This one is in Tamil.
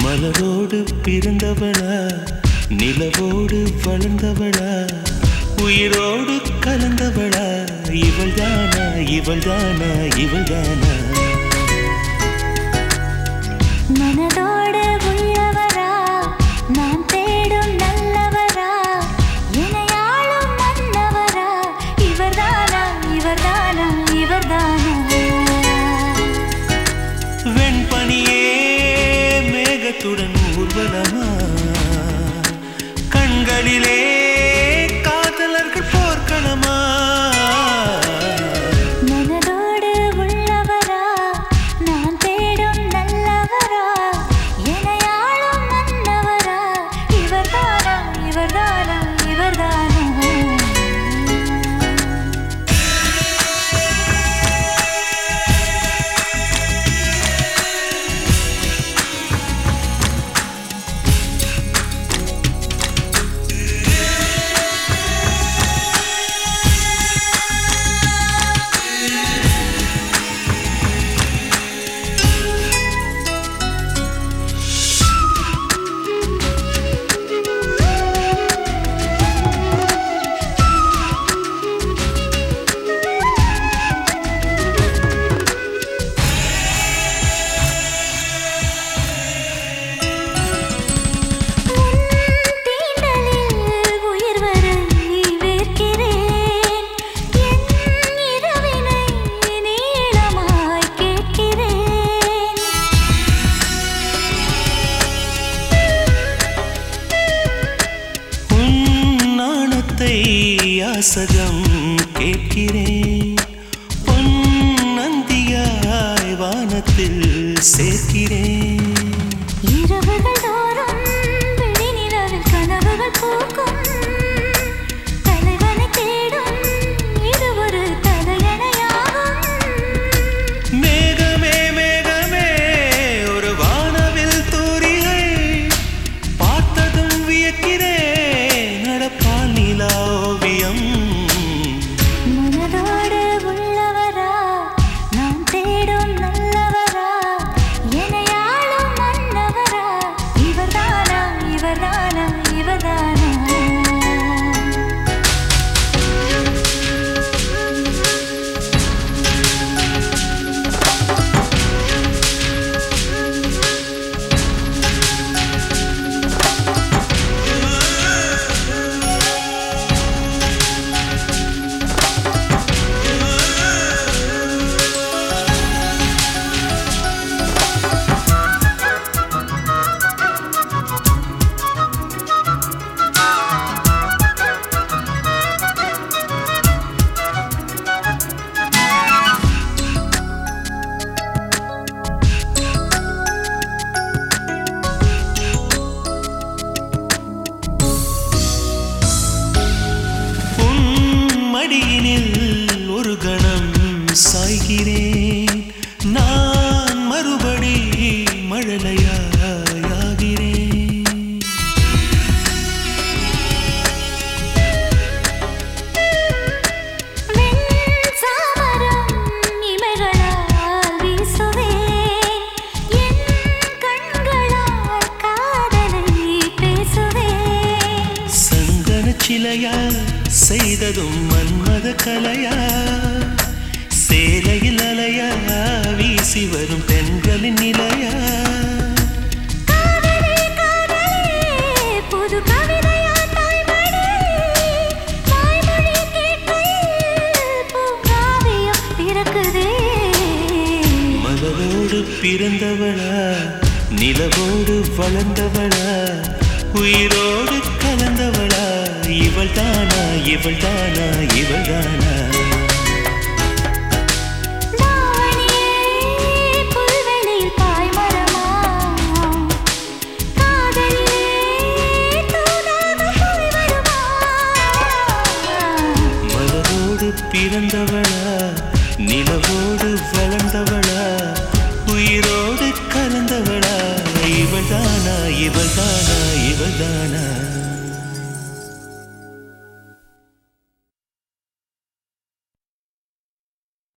மலரோடு பிறந்தவளா நிலவோடு வளர்ந்தவளா உயிரோடு கலந்தவளா இவள்தானா இவள்தானா இவள்தானா மனதோடு உள்ளவரா நான் தேடும் நல்லவரா இணையாளும் மன்னவரா இவர்தானா இவர்தானா இவர்தானா வெண்பனியே மேகத்துடன் ஊர்வலமா கண்களிலே காதலர்கள் போர்க்களமா மனதோடு உள்ளவரா நான் தேடும் நல்லவரா இணையாளும் மன்னவரா இவர்தானா இவர்தானா இவர்தானா தீண்டலில் உயிர் வரை வேர்க்கிறேன் என் இரவினை நீளமாய் கேட்கிறேன் உன் நாணத்தை யாசகம் கேட்கிறேன் பொன் நந்தியாய் வானத்தில் சேர்க்கிறேன் இரவுகள் தோறும் விழிநிலவில் கனவுகள் பூக்கும் தலைவனை தேடும் இது ஒரு தலையணையாகும் மேகமே மேகமே ஒரு வானவில் தூரிகை பார்த்ததும் வியக்கிறேன் நடப்பால் நிலா ஓவியம் மனதோடு உள்ளவரா நான் தேடும் நல்லவரா எனையாளும் மன்னவரா இவர்தானா இவர்தானா இவர்தானா உன் மடியினில் ஒரு கணம் சாய்கிறேன் நான் மறுபடி மழலையாகிறேன் வெண்சாமரம் இமைகளால் வீசுவேன் என் கண்களால் காதலை பேசுவேன் சந்தன சிலையா செய்ததும் மன்மத கலையா சேலையில் அலையா வீசி வரும் பெண்களின் நிலையா காதலே காதலே புது கவிதையா தாய்மொழி தாய்மொழி கேட்கையில் பூங்காவியம் பிறக்குதே மலரோடு பிறந்தவளா நிலவோடு வளர்ந்தவளா உயிரோடு கலந்தவளா இவள் தானா இவள் தானா இவள் தானா தாவணியே புல்வெளியில் பாய்மரமா காதலிலே தூதாக போய் வருமா மலரோடு பிறந்தவளா நிலவோடு வளர்ந்தவளா உயிரோடு கலந்தவளா இவள் தானா இவள் தானா இவள் தானா